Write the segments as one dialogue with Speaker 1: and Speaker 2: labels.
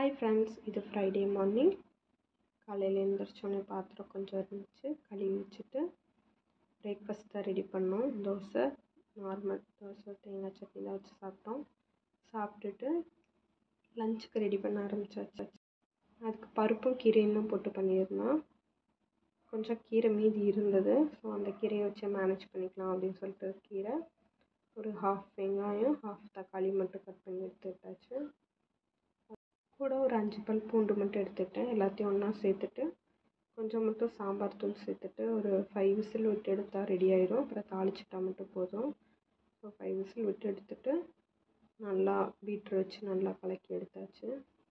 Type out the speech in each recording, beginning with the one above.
Speaker 1: hi friends இது Friday morning காலையில் எழுந்திரிச்சோன்னே பாத்திரம் கொஞ்சம் இருந்துச்சு கழுவி வச்சுட்டு பிரேக்ஃபாஸ்ட் தான் ரெடி பண்ணோம் தோசை நார்மல் தோசை தேங்காய் சட்னி தான் வச்சு சாப்பிட்டோம் சாப்பிட்டுட்டு லஞ்சுக்கு ரெடி பண்ண ஆரம்பிச்சாச்சு அதுக்கு பருப்பும் கீரையும் தான் போட்டு பண்ணியிருந்தோம் கொஞ்சம் கீரை மீதி இருந்தது ஸோ அந்த கீரையை வச்சு மேனேஜ் பண்ணிக்கலாம் அப்படின்னு சொல்லிட்டு கீரை ஒரு ஹாஃப் வெங்காயம் ஹாஃப் தக்காளி மட்டும் கட் பண்ணி எடுத்துக்கிட்டாச்சு கூட ஒரு அஞ்சு பல் பூண்டு மட்டும் எடுத்துக்கிட்டேன் எல்லாத்தையும் ஒன்றா சேர்த்துட்டு கொஞ்சம் மட்டும் சாம்பார் தூள் சேர்த்துட்டு ஒரு ஃபைவ் விசில் விட்டு எடுத்தால் ரெடி ஆயிடும் அப்புறம் தாளிச்சிட்டா மட்டும் போதும் ஸோ ஃபைவ் விசில் விட்டு எடுத்துட்டு நல்லா பீட்ரு வச்சு நல்லா கலக்கி எடுத்தாச்சு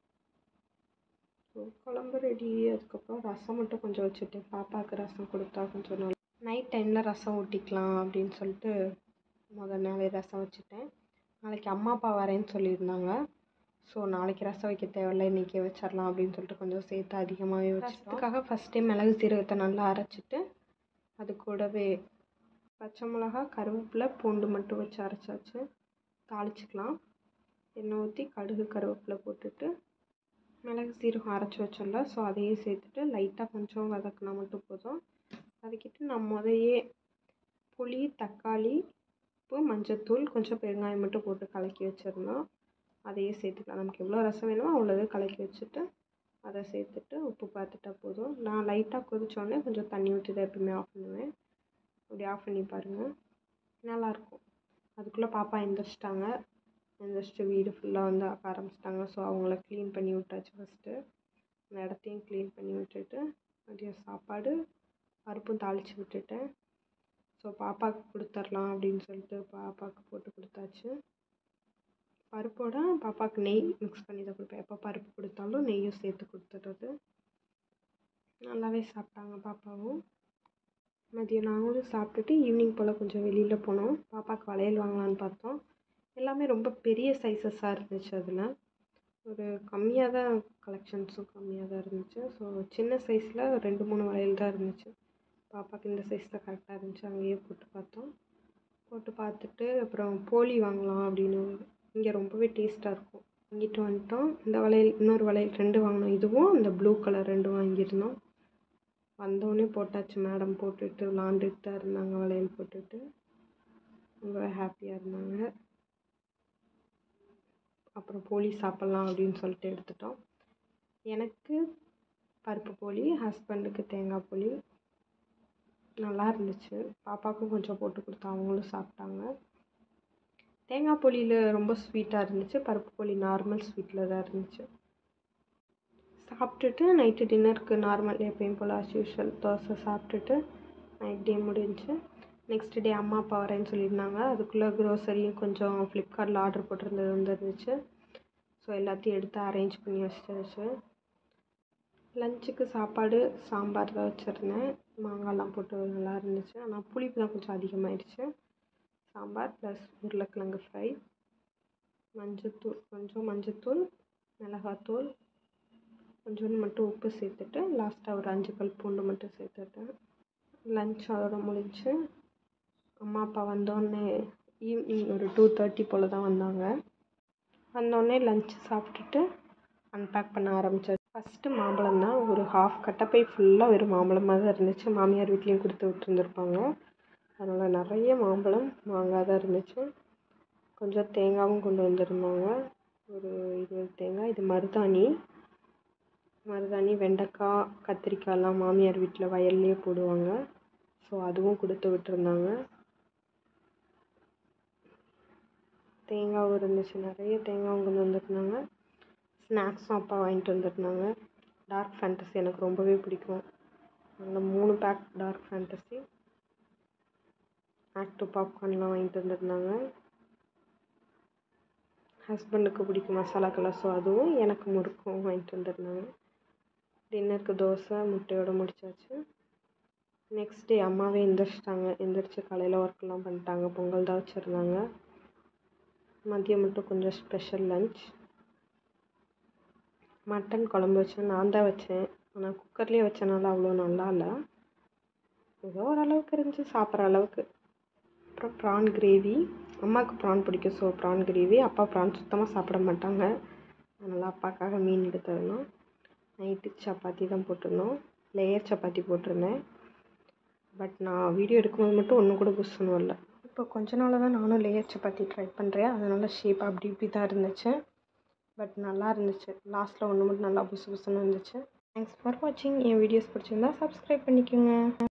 Speaker 1: ஸோ குழம்பு ரெடி அதுக்கப்புறம் ரசம் மட்டும் கொஞ்சம் வச்சுட்டேன் பாப்பாவுக்கு ரசம் கொடுத்தா கொஞ்சம் நல்லா நைட் டைமில் ரசம் ஊற்றிக்கலாம் அப்படின்னு சொல்லிட்டு முதல் நாளே ரசம் வச்சுட்டேன் நாளைக்கு அம்மா அப்பா வரேன்னு சொல்லியிருந்தாங்க ஸோ நாளைக்கு ரசம் வைக்க தேவையில்ல இன்றைக்கே வச்சிடலாம் அப்படின்னு சொல்லிட்டு கொஞ்சம் சேர்த்து அதிகமாகவே வச்சதுக்காக ஃபஸ்ட்டே மிளகு சீரகத்தை நல்லா அரைச்சிட்டு அது கூடவே பச்சை மிளகா கருவேப்பிலை பூண்டு மட்டும் வச்சு அரைச்சாச்சு தாளிச்சிக்கலாம் எண்ணெய் ஊற்றி கடுகு கருவேப்பிலை போட்டுட்டு மிளகு சீரகம் அரைச்சி வச்சோம்ல ஸோ அதையும் சேர்த்துட்டு லைட்டாக கொஞ்சம் வதக்கினா மட்டும் போதும் வதக்கிட்டு நான் முதையே புளி தக்காளி உப்பு மஞ்சத்தூள் கொஞ்சம் பெருங்காயம் மட்டும் போட்டு கலக்கி வச்சுருந்தோம் அதையே சேர்த்துக்கலாம் நமக்கு எவ்வளோ ரசம் வேணுமோ அவ்வளோது கலக்கி வச்சுட்டு அதை சேர்த்துட்டு உப்பு பார்த்துட்டா போதும் நான் லைட்டாக கொதிச்சோடனே கொஞ்சம் தண்ணி ஊற்றி தான் எப்பவுமே ஆஃப் பண்ணுவேன் அப்படி ஆஃப் பண்ணி பாருங்கள் நல்லாயிருக்கும் அதுக்குள்ளே பாப்பா எந்திரிச்சிட்டாங்க எந்திரிச்சிட்டு வீடு ஃபுல்லாக வந்து ஆக்க ஆரம்பிச்சிட்டாங்க ஸோ அவங்கள க்ளீன் பண்ணி விட்டாச்சு ஃபஸ்ட்டு அந்த இடத்தையும் க்ளீன் பண்ணி விட்டுட்டு மதியம் சாப்பாடு பருப்பும் தாளித்து விட்டுட்டேன் ஸோ பாப்பாவுக்கு கொடுத்துர்லாம் அப்படின்னு சொல்லிட்டு பாப்பாவுக்கு போட்டு கொடுத்தாச்சு பருப்போட பாப்பாவுக்கு நெய் மிக்ஸ் பண்ணி தான் கொடுப்பேன் எப்போ பருப்பு கொடுத்தாலும் நெய்யும் சேர்த்து கொடுத்துட்றது நல்லாவே சாப்பிட்டாங்க பாப்பாவும் மதியம் நாங்களும் சாப்பிட்டுட்டு ஈவினிங் போல் கொஞ்சம் வெளியில் போனோம் பாப்பாவுக்கு வளையல் வாங்கலான்னு பார்த்தோம் எல்லாமே ரொம்ப பெரிய சைஸஸாக இருந்துச்சு அதில் ஒரு கம்மியாக தான் கலெக்ஷன்ஸும் கம்மியாக தான் இருந்துச்சு ஸோ சின்ன சைஸில் ரெண்டு மூணு வளையல் தான் இருந்துச்சு பாப்பாவுக்கு இந்த சைஸில் கரெக்டாக இருந்துச்சு அங்கேயே போட்டு பார்த்தோம் போட்டு பார்த்துட்டு அப்புறம் போலி வாங்கலாம் அப்படின்னு இங்கே ரொம்பவே டேஸ்ட்டாக இருக்கும் வாங்கிட்டு வந்துட்டோம் இந்த வளையல் இன்னொரு வளையல் ரெண்டு வாங்கினோம் இதுவும் இந்த ப்ளூ கலர் ரெண்டு வாங்கியிருந்தோம் வந்தோடனே போட்டாச்சு மேடம் போட்டுட்டு விளாண்டுட்டு தான் இருந்தாங்க வளையல் போட்டுட்டு ரொம்ப ஹாப்பியாக இருந்தாங்க அப்புறம் போலி சாப்பிட்லாம் அப்படின்னு சொல்லிட்டு எடுத்துட்டோம் எனக்கு பருப்பு போலி ஹஸ்பண்டுக்கு தேங்காய் போலி நல்லா இருந்துச்சு பாப்பாவுக்கும் கொஞ்சம் போட்டு கொடுத்தா அவங்களும் சாப்பிட்டாங்க தேங்காய் போலியில் ரொம்ப ஸ்வீட்டாக இருந்துச்சு பருப்பு போலி நார்மல் ஸ்வீட்டில் தான் இருந்துச்சு சாப்பிட்டுட்டு நைட்டு டின்னருக்கு நார்மல் எப்பயும் போல் ஆஸ் யூஷுவல் தோசை சாப்பிட்டுட்டு நைட் டே முடிஞ்சு நெக்ஸ்ட் டே அம்மா அப்பா வரேன்னு சொல்லியிருந்தாங்க அதுக்குள்ளே க்ரோசரியும் கொஞ்சம் ஃப்ளிப்கார்ட்டில் ஆர்டர் போட்டிருந்தது வந்துருந்துச்சு ஸோ எல்லாத்தையும் எடுத்து அரேஞ்ச் பண்ணி வச்சிருச்சு லஞ்சுக்கு சாப்பாடு சாம்பார் தான் வச்சுருந்தேன் மாங்காய்லாம் போட்டு நல்லா இருந்துச்சு ஆனால் புளிப்பு தான் கொஞ்சம் அதிகமாகிடுச்சு சாம்பார் ப்ளஸ் உருளைக்கிழங்கு ஃப்ரை மஞ்சத்தூள் கொஞ்சம் மஞ்சத்தூள் மிளகாத்தூள் கொஞ்சோண்டு மட்டும் உப்பு சேர்த்துட்டு லாஸ்ட்டாக ஒரு அஞ்சு பல் பூண்டு மட்டும் சேர்த்துட்டேன் லஞ்ச் அதோட முடிஞ்சு அம்மா அப்பா வந்தோடனே ஈவினிங் ஒரு டூ தேர்ட்டி போல் தான் வந்தாங்க வந்தோடனே லஞ்ச் சாப்பிட்டுட்டு அன்பேக் பண்ண ஆரம்பித்தாச்சு ஃபஸ்ட்டு மாம்பழம் தான் ஒரு ஹாஃப் கட்டப்பை ஃபுல்லாக வெறும் மாம்பழமாக தான் இருந்துச்சு மாமியார் வீட்லேயும் கொடுத்து விட்டுருந்துருப்பாங்க அதனால் நிறைய மாம்பழம் மாங்காய் தான் இருந்துச்சு கொஞ்சம் தேங்காயும் கொண்டு வந்திருந்தாங்க ஒரு இருபது தேங்காய் இது மருதாணி மருதாணி வெண்டைக்காய் கத்திரிக்காய்லாம் மாமியார் வீட்டில் வயல்லையே போடுவாங்க ஸோ அதுவும் கொடுத்து விட்டுருந்தாங்க தேங்காவும் இருந்துச்சு நிறைய தேங்காயும் கொண்டு வந்திருந்தாங்க ஸ்நாக்ஸும் அப்பா வாங்கிட்டு வந்திருந்தாங்க டார்க் ஃபேண்டஸி எனக்கு ரொம்பவே பிடிக்கும் அந்த மூணு பேக் டார்க் ஃபேண்டஸி ஆக்டிவ் பாப்கார்ன்லாம் வாங்கிட்டு வந்திருந்தாங்க ஹஸ்பண்டுக்கு பிடிக்கும் மசாலா கலர் ஸோ அதுவும் எனக்கு முறுக்கும் வாங்கிட்டு வந்திருந்தாங்க டின்னருக்கு தோசை முட்டையோடு முடிச்சாச்சு நெக்ஸ்ட் டே அம்மாவே எந்திரிச்சிட்டாங்க எந்திரிச்சு காலையில் ஒர்க்லாம் பண்ணிட்டாங்க பொங்கல் தான் வச்சுருந்தாங்க மதியம் மட்டும் கொஞ்சம் ஸ்பெஷல் லன்ச் மட்டன் குழம்பு வச்சேன் நான் தான் வச்சேன் ஆனால் குக்கர்லேயே வச்சனால அவ்வளோ நல்லா இல்லை ஏதோ ஓரளவுக்கு இருந்துச்சு சாப்பிட்ற அளவுக்கு அப்புறம் ப்ரான் கிரேவி அம்மாவுக்கு ப்ரான் பிடிக்கும் ஸோ ப்ரான் கிரேவி அப்பா ப்ரான் சுத்தமாக சாப்பிட மாட்டாங்க அதனால் அப்பாக்காக மீன் எடுத்துருந்தோம் நைட்டு சப்பாத்தி தான் போட்டிருந்தோம் லேயர் சப்பாத்தி போட்டிருந்தேன் பட் நான் வீடியோ எடுக்கும்போது மட்டும் ஒன்று கூட புஷ்ஷுன்னு வரல இப்போ கொஞ்ச நாளாக தான் நானும் லேயர் சப்பாத்தி ட்ரை பண்ணுறேன் அதனால் ஷேப் அப்படி இப்படி தான் இருந்துச்சு பட் நல்லா இருந்துச்சு லாஸ்ட்டில் ஒன்று மட்டும் நல்லா புசு புசுன்னு இருந்துச்சு தேங்க்ஸ் ஃபார் வாட்சிங் என் வீடியோஸ் பிடிச்சிருந்தா சப்ஸ்கிரைப் பண்ணிக்கோங்க